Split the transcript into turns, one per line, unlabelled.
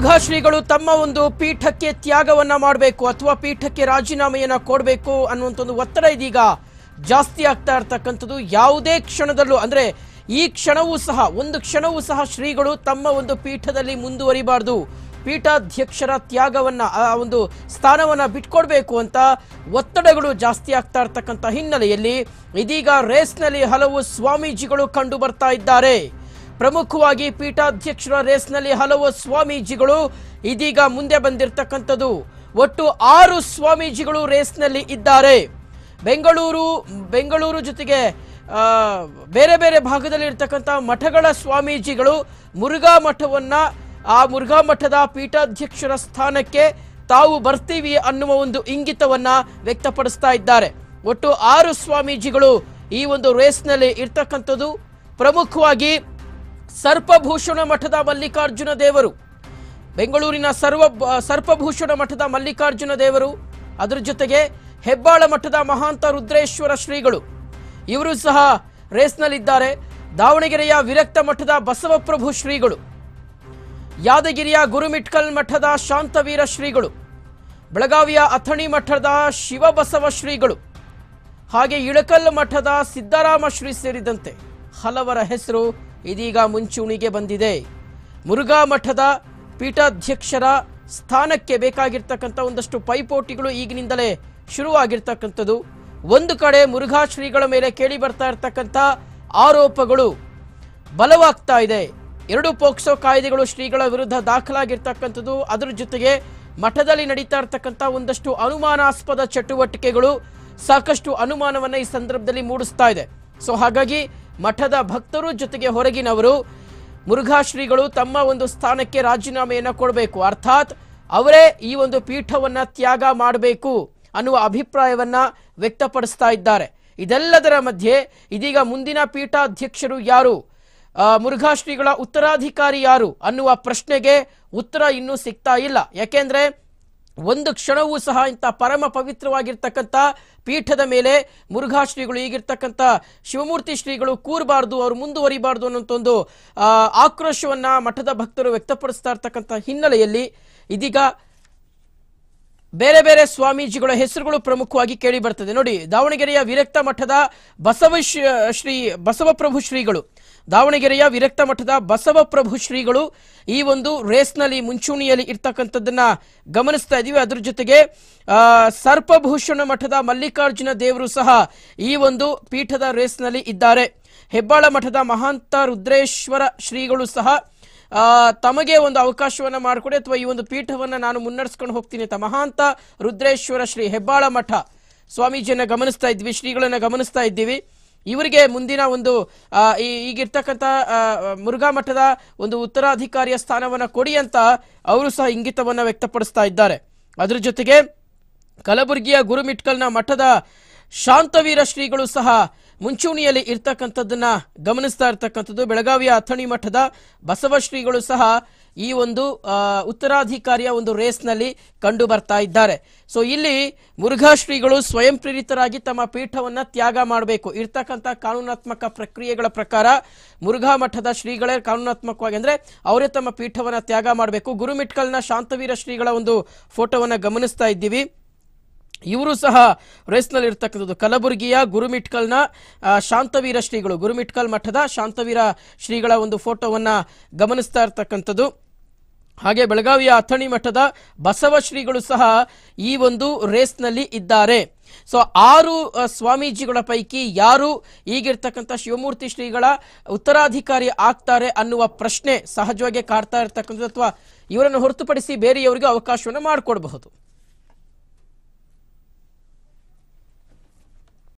ಮುರುಘಾ ಶ್ರೀಗಳು ತಮ್ಮ ಒಂದು ಪೀಠಕ್ಕೆ ತ್ಯಾಗವನ್ನ ಮಾಡಬೇಕು ಅಥವಾ ಪೀಠಕ್ಕೆ ರಾಜೀನಾಮೆಯನ್ನ ಕೊಡಬೇಕು ಅನ್ನುವಂಥ ಒಂದು ಒತ್ತಡ ಇದೀಗ ಜಾಸ್ತಿ ಆಗ್ತಾ ಇರ್ತಕ್ಕಂಥದ್ದು ಯಾವುದೇ ಕ್ಷಣದಲ್ಲೂ ಅಂದ್ರೆ ಈ ಕ್ಷಣವೂ ಸಹ ಒಂದು ಕ್ಷಣವೂ ಸಹ ಶ್ರೀಗಳು ತಮ್ಮ ಒಂದು ಪೀಠದಲ್ಲಿ ಮುಂದುವರಿಬಾರ್ದು ಪೀಠಾಧ್ಯಕ್ಷರ ತ್ಯಾಗವನ್ನ ಆ ಒಂದು ಸ್ಥಾನವನ್ನ ಬಿಟ್ಕೊಡ್ಬೇಕು ಅಂತ ಒತ್ತಡಗಳು ಜಾಸ್ತಿ ಆಗ್ತಾ ಇರ್ತಕ್ಕಂಥ ಹಿನ್ನೆಲೆಯಲ್ಲಿ ಇದೀಗ ರೇಸ್ನಲ್ಲಿ ಹಲವು ಸ್ವಾಮೀಜಿಗಳು ಕಂಡು ಬರ್ತಾ ಇದ್ದಾರೆ ಪ್ರಮುಖವಾಗಿ ಪೀಠಾಧ್ಯಕ್ಷರ ರೇಸ್ನಲ್ಲಿ ಹಲವು ಸ್ವಾಮೀಜಿಗಳು ಇದೀಗ ಮುಂದೆ ಬಂದಿರತಕ್ಕಂಥದ್ದು ಒಟ್ಟು ಆರು ಸ್ವಾಮೀಜಿಗಳು ರೇಸ್ನಲ್ಲಿ ಇದ್ದಾರೆ ಬೆಂಗಳೂರು ಬೆಂಗಳೂರು ಜೊತೆಗೆ ಆ, ಬೇರೆ ಬೇರೆ ಭಾಗದಲ್ಲಿ ಇರ್ತಕ್ಕಂಥ ಮಠಗಳ ಸ್ವಾಮೀಜಿಗಳು ಮುರುಘಾ ಮಠವನ್ನ ಆ ಮುರುಘಾ ಮಠದ ಪೀಠಾಧ್ಯಕ್ಷರ ಸ್ಥಾನಕ್ಕೆ ತಾವು ಬರ್ತೀವಿ ಅನ್ನುವ ಒಂದು ಇಂಗಿತವನ್ನ ವ್ಯಕ್ತಪಡಿಸ್ತಾ ಇದ್ದಾರೆ ಒಟ್ಟು ಆರು ಸ್ವಾಮೀಜಿಗಳು ಈ ಒಂದು ರೇಸ್ನಲ್ಲಿ ಇರ್ತಕ್ಕಂಥದ್ದು ಪ್ರಮುಖವಾಗಿ ಸರ್ಪಭೂಷಣ ಮಠದ ಮಲ್ಲಿಕಾರ್ಜುನ ದೇವರು ಬೆಂಗಳೂರಿನ ಸರ್ವ ಸರ್ಪಭೂಷಣ ಮಠದ ಮಲ್ಲಿಕಾರ್ಜುನ ದೇವರು ಅದರ ಜೊತೆಗೆ ಹೆಬ್ಬಾಳ ಮಠದ ಮಹಾಂತ ರುದ್ರೇಶ್ವರ ಶ್ರೀಗಳು ಇವರು ಸಹ ರೇಸ್ನಲ್ಲಿದ್ದಾರೆ ದಾವಣಗೆರೆಯ ವಿರಕ್ತ ಮಠದ ಬಸವಪ್ರಭು ಶ್ರೀಗಳು ಯಾದಗಿರಿಯ ಗುರುಮಿಟ್ಕಲ್ ಮಠದ ಶಾಂತವೀರ ಶ್ರೀಗಳು ಬೆಳಗಾವಿಯ ಅಥಣಿ ಮಠದ ಶಿವಬಸವ ಶ್ರೀಗಳು ಹಾಗೆ ಇಳಕಲ್ ಮಠದ ಸಿದ್ದರಾಮ ಶ್ರೀ ಸೇರಿದಂತೆ ಹಲವರ ಹೆಸರು ಇದೀಗ ಮುಂಚೂಣಿಗೆ ಬಂದಿದೆ ಮುರುಘಾ ಮಠದ ಪೀಠಾಧ್ಯಕ್ಷರ ಸ್ಥಾನಕ್ಕೆ ಬೇಕಾಗಿರ್ತಕ್ಕಂಥ ಒಂದಷ್ಟು ಪೈಪೋಟಿಗಳು ಈಗಿನಿಂದಲೇ ಶುರುವಾಗಿರ್ತಕ್ಕಂಥದ್ದು ಒಂದು ಕಡೆ ಮುರುಘಾ ಶ್ರೀಗಳ ಮೇಲೆ ಕೇಳಿ ಬರ್ತಾ ಇರ್ತಕ್ಕಂಥ ಆರೋಪಗಳು ಬಲವಾಗ್ತಾ ಇದೆ ಎರಡು ಪೋಕ್ಸೋ ಕಾಯ್ದೆಗಳು ಶ್ರೀಗಳ ವಿರುದ್ಧ ದಾಖಲಾಗಿರ್ತಕ್ಕಂಥದ್ದು ಅದರ ಜೊತೆಗೆ ಮಠದಲ್ಲಿ ನಡೀತಾ ಇರ್ತಕ್ಕಂಥ ಒಂದಷ್ಟು ಅನುಮಾನಾಸ್ಪದ ಚಟುವಟಿಕೆಗಳು ಸಾಕಷ್ಟು ಅನುಮಾನವನ್ನ ಈ ಸಂದರ್ಭದಲ್ಲಿ ಮೂಡಿಸ್ತಾ ಇದೆ ಸೊ ಹಾಗಾಗಿ ಮಠದ ಭಕ್ತರು ಜೊತೆಗೆ ಹೊರಗಿನವರು ಮುರುಘಾ ಶ್ರೀಗಳು ತಮ್ಮ ಒಂದು ಸ್ಥಾನಕ್ಕೆ ರಾಜೀನಾಮೆಯನ್ನ ಕೊಡಬೇಕು ಅರ್ಥಾತ್ ಅವರೇ ಈ ಒಂದು ಪೀಠವನ್ನ ತ್ಯಾಗ ಮಾಡಬೇಕು ಅನ್ನುವ ಅಭಿಪ್ರಾಯವನ್ನ ವ್ಯಕ್ತಪಡಿಸ್ತಾ ಇದ್ದಾರೆ ಇದೆಲ್ಲದರ ಮಧ್ಯೆ ಇದೀಗ ಮುಂದಿನ ಪೀಠಾಧ್ಯಕ್ಷರು ಯಾರು ಆ, ಮುರುಘಾ ಶ್ರೀಗಳ ಉತ್ತರಾಧಿಕಾರಿ ಯಾರು ಅನ್ನುವ ಪ್ರಶ್ನೆಗೆ ಉತ್ತರ ಇನ್ನೂ ಸಿಗ್ತಾ ಇಲ್ಲ ಯಾಕೆಂದ್ರೆ ಒಂದು ಕ್ಷಣವೂ ಸಹ ಇಂಥ ಪರಮ ಪವಿತ್ರವಾಗಿರ್ತಕ್ಕಂಥ ಪೀಠದ ಮೇಲೆ ಮುರುಘಾ ಶ್ರೀಗಳು ಈಗಿರ್ತಕ್ಕಂಥ ಶಿವಮೂರ್ತಿ ಶ್ರೀಗಳು ಕೂರಬಾರ್ದು ಅವರು ಮುಂದುವರಿಬಾರ್ದು ಅನ್ನೋಂಥ ಒಂದು ಆ, ಆಕ್ರೋಶವನ್ನ ಮಠದ ಭಕ್ತರು ವ್ಯಕ್ತಪಡಿಸ್ತಾ ಇರ್ತಕ್ಕಂಥ ಹಿನ್ನೆಲೆಯಲ್ಲಿ ಇದೀಗ ಬೇರೆ ಬೇರೆ ಸ್ವಾಮೀಜಿಗಳ ಹೆಸರುಗಳು ಪ್ರಮುಖವಾಗಿ ಕೇಳಿ ಬರ್ತದೆ ನೋಡಿ ದಾವಣಗೆರೆಯ ವಿರಕ್ತ ಮಠದ ಬಸವ ಶ್ರೀ ಬಸವಪ್ರಭು ಶ್ರೀಗಳು ದಾವಣಗೆರೆಯ ವಿರಕ್ತ ಮಠದ ಬಸವಪ್ರಭು ಶ್ರೀಗಳು ಈ ಒಂದು ರೇಸ್ನಲ್ಲಿ ಮುಂಚೂಣಿಯಲ್ಲಿ ಇರ್ತಕ್ಕಂಥದ್ದನ್ನ ಗಮನಿಸ್ತಾ ಇದೀವಿ ಅದ್ರ ಜೊತೆಗೆ ಆ, ಸರ್ಪಭೂಷಣ ಮಠದ ಮಲ್ಲಿಕಾರ್ಜುನ ದೇವರು ಸಹ ಈ ಒಂದು ಪೀಠದ ರೇಸ್ನಲ್ಲಿ ಇದ್ದಾರೆ ಹೆಬ್ಬಾಳ ಮಠದ ಮಹಾಂತ ರುದ್ರೇಶ್ವರ ಶ್ರೀಗಳು ಸಹ ಆ, ತಮಗೆ ಒಂದು ಅವಕಾಶವನ್ನ ಮಾಡಿಕೊಡಿ ಅಥವಾ ಈ ಒಂದು ಪೀಠವನ್ನ ನಾನು ಮುನ್ನಡೆಸ್ಕೊಂಡು ಹೋಗ್ತೀನಿ ಅಂತ ಮಹಾಂತ ರುದ್ರೇಶ್ವರ ಶ್ರೀ ಹೆಬ್ಬಾಳ ಮಠ ಸ್ವಾಮೀಜಿಯನ್ನ ಗಮನಿಸ್ತಾ ಇದ್ವಿ ಶ್ರೀಗಳನ್ನ ಗಮನಿಸ್ತಾ ಇದ್ದೀವಿ ಇವರಿಗೆ ಮುಂದಿನ ಒಂದು ಆ, ಈ- ಈಗಿರ್ತಕ್ಕಂಥ ಆ, ಮುರುಘಾ ಮಠದ ಒಂದು ಉತ್ತರಾಧಿಕಾರಿಯ ಸ್ಥಾನವನ್ನ ಕೊಡಿ ಅಂತ ಅವರು ಸಹ ಇಂಗಿತವನ್ನ ವ್ಯಕ್ತಪಡಿಸ್ತಾ ಇದ್ದಾರೆ ಅದ್ರ ಜೊತೆಗೆ ಕಲಬುರಗಿಯ ಗುರುಮಿಟ್ಕಲ್ನ ಮಠದ ಶಾಂತವೀರ ಶ್ರೀಗಳು ಸಹ ಮುಂಚೂಣಿಯಲ್ಲಿ ಇರ್ತಕ್ಕಂಥದ್ದನ್ನ ಗಮನಿಸ್ತಾ ಇರ್ತಕ್ಕಂಥದ್ದು ಬೆಳಗಾವಿಯ ಅಥಣಿ ಮಠದ ಬಸವ ಶ್ರೀಗಳು ಸಹ ಈ ಒಂದು ಆ, ಉತ್ತರಾಧಿಕಾರಿಯ ಒಂದು ರೇಸ್ನಲ್ಲಿ ಕಂಡು ಬರ್ತಾ ಇದ್ದಾರೆ ಸೊ ಇಲ್ಲಿ ಮುರುಘಾ ಶ್ರೀಗಳು ಸ್ವಯಂ ಪ್ರೇರಿತರಾಗಿ ತಮ್ಮ ಪೀಠವನ್ನ ತ್ಯಾಗ ಮಾಡಬೇಕು ಇರ್ತಕ್ಕಂಥ ಕಾನೂನಾತ್ಮಕ ಪ್ರಕ್ರಿಯೆಗಳ ಪ್ರಕಾರ ಮುರುಘಾ ಮಠದ ಶ್ರೀಗಳೇ ಕಾನೂನಾತ್ಮಕವಾಗಿ ಅಂದ್ರೆ ಅವರೇ ತಮ್ಮ ಪೀಠವನ್ನ ತ್ಯಾಗ ಮಾಡಬೇಕು ಗುರುಮಿಟ್ಕಲ್ನ ಶಾಂತವೀರ ಶ್ರೀಗಳ ಒಂದು ಫೋಟೋವನ್ನ ಗಮನಿಸ್ತಾ ಇದ್ದೀವಿ ಇವರು ಸಹ ರೇಸ್ನಲ್ಲಿ ಇರ್ತಕ್ಕಂಥದ್ದು ಕಲಬುರಗಿಯ ಗುರುಮಿಟ್ಕಲ್ನ ಆ, ಶಾಂತವೀರ ಶ್ರೀಗಳು ಗುರುಮಿಟ್ಕಲ್ ಮಠದ ಶಾಂತವೀರ ಶ್ರೀಗಳ ಒಂದು ಫೋಟೋವನ್ನ ಗಮನಿಸ್ತಾ ಇರ್ತಕ್ಕಂಥದ್ದು ಹಾಗೆ ಬೆಳಗಾವಿಯ ಅಥಣಿ ಮಠದ ಬಸವ ಶ್ರೀಗಳು ಸಹ ಈ ಒಂದು ರೇಸ್ನಲ್ಲಿ ಇದ್ದಾರೆ ಸೊ ಆರು ಆ, ಸ್ವಾಮೀಜಿಗಳ ಪೈಕಿ ಯಾರು ಈಗಿರ್ತಕ್ಕಂಥ ಶಿವಮೂರ್ತಿ ಶ್ರೀಗಳ ಉತ್ತರಾಧಿಕಾರಿ ಆಗ್ತಾರೆ ಅನ್ನುವ ಪ್ರಶ್ನೆ ಸಹಜವಾಗಿ ಕಾಡ್ತಾ ಇರ್ತಕ್ಕಂಥದ್ದು ಅಥವಾ ಇವರನ್ನು ಹೊರತುಪಡಿಸಿ ಬೇರೆಯವರಿಗೆ ಅವಕಾಶವನ್ನು ಮಾಡಿಕೊಡಬಹುದು